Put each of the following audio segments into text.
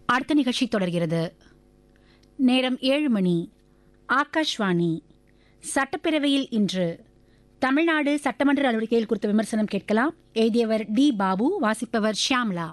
அடுத்த நிகழ்ச்சி தொடர்கிறது நேரம் ஏழு மணி ஆகாஷ்வாணி சட்டப்பேரவையில் இன்று தமிழ்நாடு சட்டமன்ற நடவடிக்கைகள் குறித்த விமர்சனம் கேட்கலாம் எழுதியவர் டி பாபு வாசிப்பவர் ஷியாம்லா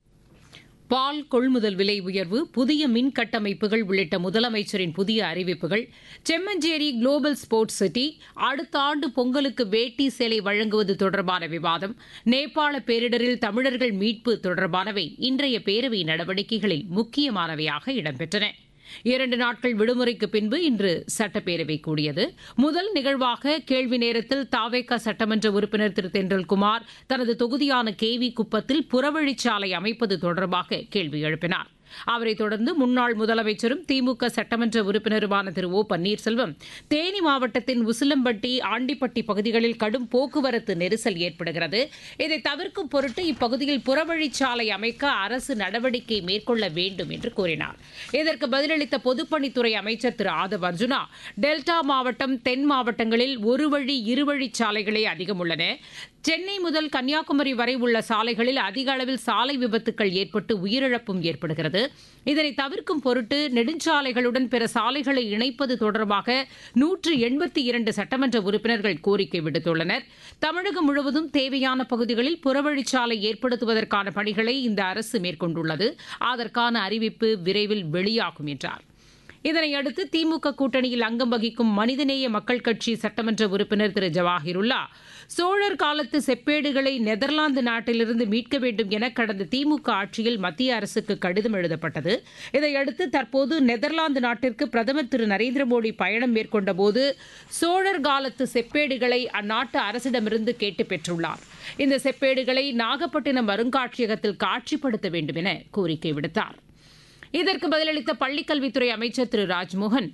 பால் கொள்முதல் விலை உயர்வு புதிய மின் கட்டமைப்புகள் உள்ளிட்ட முதலமைச்சரின் புதிய அறிவிப்புகள் செம்மஞ்சேரி குளோபல் ஸ்போர்ட்ஸ் சிட்டி அடுத்த ஆண்டு பொங்கலுக்கு வேட்டி சேலை வழங்குவது தொடர்பான விவாதம் நேபாள பேரிடரில் தமிழர்கள் மீட்பு தொடர்பானவை இன்றைய பேரவை நடவடிக்கைகளில் முக்கியமானவையாக இடம்பெற்றன இரண்டு நாட்கள் விடுமுறைக்கு பின்பு இன்று சட்டப்பேரவை கூடியது முதல் நிகழ்வாக கேள்வி நேரத்தில் தாவேகா சட்டமன்ற உறுப்பினர் திரு தென்றல்குமார் தனது தொகுதியான கேவி குப்பத்தில் புறவழிச்சாலை அமைப்பது தொடர்பாக கேள்வி எழுப்பினார் அவரைத் தொடர்ந்து முன்னாள் முதலமைச்சரும் திமுக சட்டமன்ற உறுப்பினருமான திரு ஓ பன்னீர்செல்வம் தேனி மாவட்டத்தின் உசிலம்பட்டி ஆண்டிப்பட்டி பகுதிகளில் கடும் போக்குவரத்து நெரிசல் ஏற்படுகிறது இதை தவிர்க்கும் பொருட்டு இப்பகுதியில் புறவழிச்சாலை அமைக்க அரசு நடவடிக்கை மேற்கொள்ள வேண்டும் என்று கூறினார் இதற்கு பதிலளித்த பொதுப்பணித்துறை அமைச்சர் திரு ஆதவ் அர்ஜுனா டெல்டா மாவட்டம் தென் மாவட்டங்களில் ஒரு வழி இருவழி சாலைகளே அதிகம் உள்ளன சென்னை முதல் கன்னியாகுமரி வரை உள்ள சாலைகளில் அதிக அளவில் சாலை விபத்துக்கள் ஏற்பட்டு உயிரிழப்பும் ஏற்படுகிறது இதனை தவிர்க்கும் பொருட்டு நெடுஞ்சாலைகளுடன் பிற சாலைகளை இணைப்பது தொடர்பாக நூற்று எண்பத்தி இரண்டு சட்டமன்ற உறுப்பினர்கள் கோரிக்கை விடுத்துள்ளனர் தமிழகம் முழுவதும் தேவையான பகுதிகளில் புறவழிச்சாலை ஏற்படுத்துவதற்கான பணிகளை இந்த அரசு மேற்கொண்டுள்ளது அதற்கான அறிவிப்பு விரைவில் வெளியாகும் என்றார் இதனையடுத்து திமுக கூட்டணியில் அங்கம் வகிக்கும் மனிதநேய மக்கள் கட்சி சட்டமன்ற உறுப்பினர் திரு ஜவாஹிருல்லா சோழர் காலத்து செப்பேடுகளை நெதர்லாந்து நாட்டிலிருந்து மீட்க வேண்டும் என கடந்த திமுக ஆட்சியில் மத்திய அரசுக்கு கடிதம் எழுதப்பட்டது இதையடுத்து தற்போது நெதர்லாந்து நாட்டிற்கு பிரதமர் திரு நரேந்திர மோடி பயணம் மேற்கொண்டபோது சோழர் காலத்து செப்பேடுகளை அந்நாட்டு அரசிடமிருந்து கேட்டு பெற்றுள்ளார் இந்த செப்பேடுகளை நாகப்பட்டினம் அருங்காட்சியகத்தில் காட்சிப்படுத்த வேண்டும் என கோரிக்கை விடுத்தார் இதற்கு பதிலளித்த பள்ளிக்கல்வித்துறை அமைச்சர் திரு ராஜ்மோகன்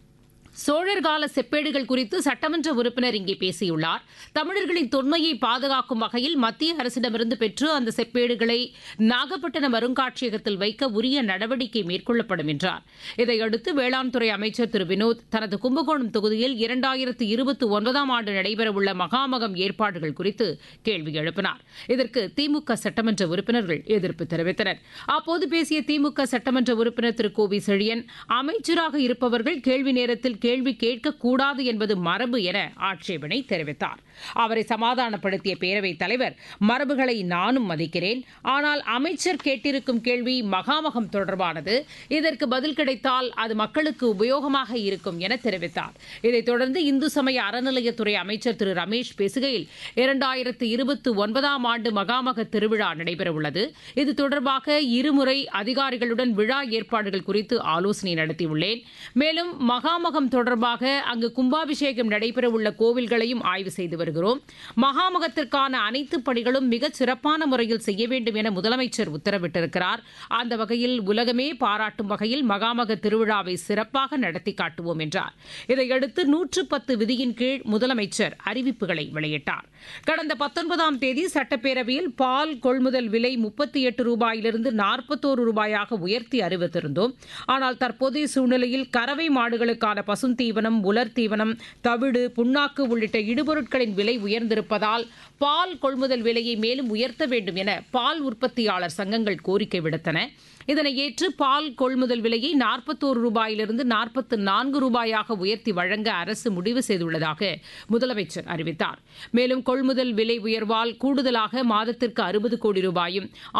சோழர் கால செப்பேடுகள் குறித்து சட்டமன்ற உறுப்பினர் இங்கே பேசியுள்ளார் தமிழர்களின் தொன்மையை பாதுகாக்கும் வகையில் மத்திய அரசிடமிருந்து பெற்று அந்த செப்பேடுகளை நாகப்பட்டினம் அருங்காட்சியகத்தில் வைக்க உரிய நடவடிக்கை மேற்கொள்ளப்படும் என்றார் இதையடுத்து வேளாண் துறை அமைச்சர் திரு வினோத் தனது கும்பகோணம் தொகுதியில் இரண்டாயிரத்து இருபத்தி ஒன்பதாம் ஆண்டு நடைபெறவுள்ள மகாமகம் ஏற்பாடுகள் குறித்து கேள்வி எழுப்பினார் இதற்கு திமுக சட்டமன்ற உறுப்பினர்கள் எதிர்ப்பு தெரிவித்தனர் அப்போது பேசிய திமுக சட்டமன்ற உறுப்பினர் திரு கோவி செழியன் அமைச்சராக இருப்பவர்கள் கேள்வி நேரத்தில் கேள்வி கேட்கக்கூடாது என்பது மரபு என ஆட்சேபனை தெரிவித்தார் அவரை சமாதானப்படுத்திய பேரவைத் தலைவர் மரபுகளை நானும் மதிக்கிறேன் ஆனால் அமைச்சர் கேட்டிருக்கும் கேள்வி மகாமகம் தொடர்பானது இதற்கு பதில் கிடைத்தால் அது மக்களுக்கு உபயோகமாக இருக்கும் என தெரிவித்தார் இதைத் தொடர்ந்து இந்து சமய அறநிலையத்துறை அமைச்சர் திரு ரமேஷ் பேசுகையில் இரண்டாயிரத்து இருபத்தி ஒன்பதாம் ஆண்டு மகாமக திருவிழா நடைபெறவுள்ளது இது தொடர்பாக இருமுறை அதிகாரிகளுடன் விழா ஏற்பாடுகள் குறித்து ஆலோசனை நடத்தியுள்ளேன் மேலும் மகாமகம் தொடர்பாக அங்கு கும்பாபிஷேகம் நடைபெறவுள்ள கோவில்களையும் ஆய்வு செய்து வருகிறோம் மகாமகத்திற்கான அனைத்து பணிகளும் மிகச் சிறப்பான முறையில் செய்ய வேண்டும் என முதலமைச்சர் உத்தரவிட்டிருக்கிறார் அந்த வகையில் உலகமே பாராட்டும் வகையில் மகாமக திருவிழாவை சிறப்பாக நடத்தி காட்டுவோம் என்றார் இதையடுத்து நூற்று பத்து விதியின் கீழ் முதலமைச்சர் அறிவிப்புகளை வெளியிட்டார் கடந்த பத்தொன்பதாம் தேதி சட்டப்பேரவையில் பால் கொள்முதல் விலை முப்பத்தி எட்டு ரூபாயிலிருந்து நாற்பத்தோரு ரூபாயாக உயர்த்தி அறிவித்திருந்தோம் ஆனால் தற்போதைய சூழ்நிலையில் கறவை மாடுகளுக்கான பசும் தீவனம் உலர் தீவனம் தவிடு புண்ணாக்கு உள்ளிட்ட இடுபொருட்களின் விலை உயர்ந்திருப்பதால் பால் கொள்முதல் விலையை மேலும் உயர்த்த வேண்டும் என பால் உற்பத்தியாளர் சங்கங்கள் கோரிக்கை விடுத்தன இதனை ஏற்று பால் கொள்முதல் விலையை நாற்பத்தோரு ரூபாயிலிருந்து நாற்பத்து நான்கு ரூபாயாக உயர்த்தி வழங்க அரசு முடிவு செய்துள்ளதாக முதலமைச்சர் அறிவித்தார் மேலும் கொள்முதல் விலை உயர்வால் கூடுதலாக மாதத்திற்கு அறுபது கோடி ரூபாயும்